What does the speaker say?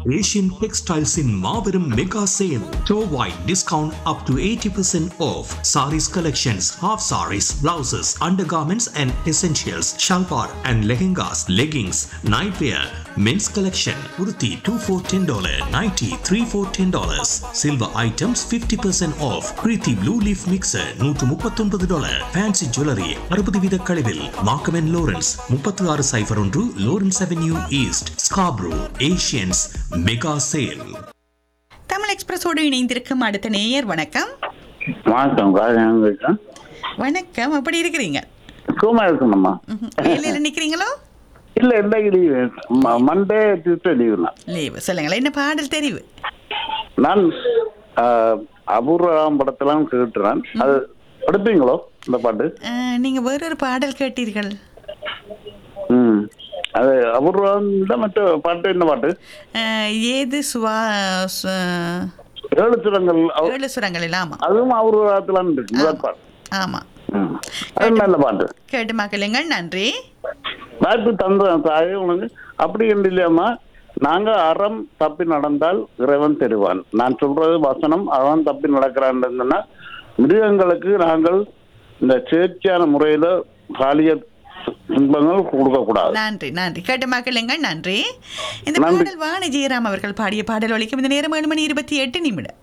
Asian Textiles in Marverum Mega Sale. Store-wide discount up to 80% off. Saris collections, half saris, blouses, undergarments and essentials, shalwar and lehengas, leggings, nightwear, men's collection, kurti 2 for $10, nighty 3 for $10. Silver items 50% off. Preeti Blue Leaf Mixer 139 dollar. Fancy Jewelry 60 வீத கழிவில். Markham and Lawrence 36 சைபர் ஒன்று Lawrence Avenue East, Scarborough, Asians Mega Sale. Tamil எக்ஸ்பிரஸோடு இணைந்திருக்கும் அடுத்த நேயர் வணக்கம் வணக்கம் ராஜன் பேசுறேன் வணக்கம் எப்படி இருக்கிறீங்க சுகமா இருக்கணும்மா ம்ஹும். வேலையில நிக்கிறீங்களோ இல்ல இன்னைக்கு லீவு மண்டே டியூஸ்டே லீவு தான் லீவு சொல்லுங்களேன் என்ன பாடல் தெரிவு நான் ஆஹ், அபூர்வம் படத்தெல்லாம் கேட்டுறேன் அது எடுப்பீங்களோ இந்த பாட்டு அஹ், நீங்க வேறொரு பாடல் கேட்டீர்கள் ம் அது அபூர்வம் தான் மற்ற பாட்டு என்ன பாட்டு அஹ், ஏது சுவா சு- ஏழு சுரங்கள் அவ- ஏழு சுரங்களில் ஆமா அதுவும் அபூர்வத்தில் இருக்கு முதல் பாட்டு ஆமா ம். அது நல்ல பாட்டு கேட்டு மக்களுங்கள் நன்றி வாய்ப்பு தந்த தாயே உனக்கு அப்படி என்று இல்லையாம்மா நாங்க அறம் தப்பி நடந்தால் இறைவன் தருவான் நான் சொல்றது வசனம் அவன் தப்பி நடக்கிறான்னு மிருகங்களுக்கு நாங்கள் இந்த சேர்ச்சியான முறையில பாலிய இன்பங்கள் கொடுக்க கூடாது நன்றி நன்றி கேட்டு மக்களுங்கள் நன்றி இந்த நன்றி. பாடல் வாணி ஜெயராம் அவர்கள் பாடிய பாடல் ஒலிக்கும் இந்த நேரம் ஏழு மணி இருபத்தி எட்டு நிமிடம்